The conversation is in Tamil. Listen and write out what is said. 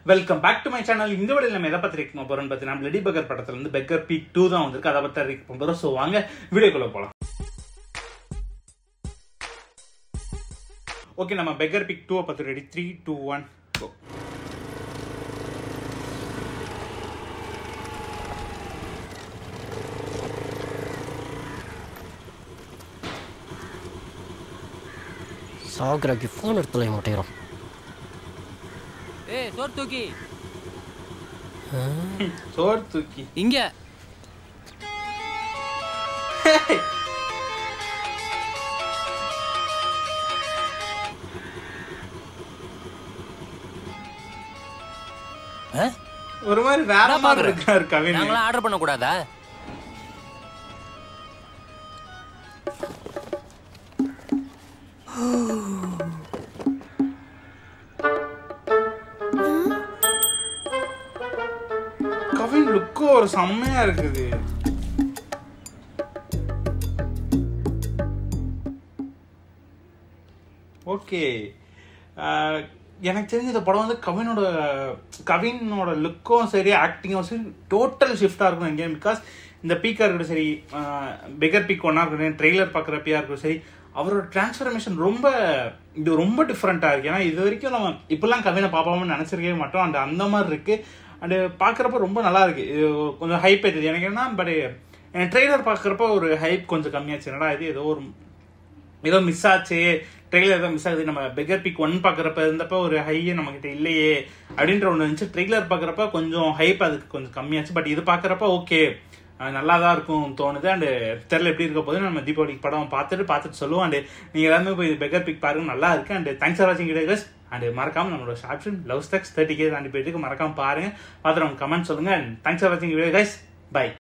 Welcome back to my channel இந்த வீடியோ நம்ம எதை பத்தி இருக்க போறோம்னு பார்த்தீங்கன்னா பிளடி பகர் படத்துல இருந்து பெக்கர் பீக் டூ தான் வந்திருக்கு அதை பத்தி இருக்க போறோம் ஸோ வாங்க வீடியோக்குள்ள போலாம் ஓகே நம்ம பெக்கர் பிக் டூவை பத்தி ready three two one go சாகுறாக்கி ஃபோன் எடுத்து தொலைய மாட்டேங்கிறான் ஏய் சோறு தூக்கி சோறு தூக்கி இங்க ஆ? ஒரு மாதிரி வேற என்ன மாதிரி பாக்குற? இருக்காரு கவின் நாங்களாம் ஆர்டர் பண்ண கூடாதா கவின் லுக்கும் ஒரு செம்மையா இருக்குது ஓகே எனக்கு தெரிஞ்ச இந்த படம் வந்து கவினோட கவினோட லுக்கும் சரி ஆக்டிங்கும் சரி டோட்டல் ஷிஃப்டாக இருக்கும் எங்கேயும் பிகாஸ் இந்த பீக்காக இருக்கட்டும் சரி பிகர் பீக் ஒன்றா இருக்கட்டும் ட்ரெய்லர் பார்க்குறப்பையா இருக்கட்டும் சரி அவரோட டிரான்ஸ்ஃபர்மேஷன் ரொம்ப இது ரொம்ப டிஃப்ரெண்ட்டாக இருக்கு ஏன்னா இது வரைக்கும் நம்ம இப்பெல்லாம் கவினை பார்ப்போம்னு நினச்சிருக்கவே மாட்டோம் அந்த அந்த மாதிரி இருக்கு அண்டு பார்க்குறப்ப ரொம்ப நல்லா இருக்கு இது கொஞ்சம் ஹைப் ஆயிடுது எனக்கு என்ன பட் எனக்கு ட்ரெய்லர் பார்க்குறப்ப ஒரு ஹைப் கொஞ்சம் கம்மியாச்சு என்னடா இது ஏதோ ஒரு ஏதோ மிஸ் ஆச்சு ட்ரெய்லர் ஏதோ மிஸ் ஆகுது நம்ம பெகர் பிக் ஒன் பார்க்குறப்ப இருந்தப்ப ஒரு ஹையே நம்ம கிட்ட இல்லையே அப்படின்ற ஒன்று இருந்துச்சு ட்ரெய்லர் பார்க்குறப்ப கொஞ்சம் ஹைப் அதுக்கு கொஞ்சம் கம்மியாச்சு பட் இது பார்க்குறப்ப ஓகே நல்லா தான் இருக்கும் தோணுது அண்டு தெரில எப்படி இருக்க போது நம்ம தீபாவளிக்கு படம் பார்த்துட்டு பார்த்துட்டு சொல்லுவோம் அண்டு நீங்கள் எல்லாருமே போய் பெகர் பிக் பாருங்க நல்லா இருக்கு அண்ட் தேங்க்ஸ் ஃபார் வாட்சிங் வீடியோஸ் அண்ட் மறக்காம நம்மளோட ஷார்ட் லவ் ஸ்டக்ஸ் தேர்ட்டி கே தாண்டி போயிட்டு மறக்காம பாருங்க பார்த்துட்டு கமெண்ட் சொல்லுங்க அண்ட் தேங்க்ஸ் ஃபார் வாட்சிங் வீடியோ கைஸ் பை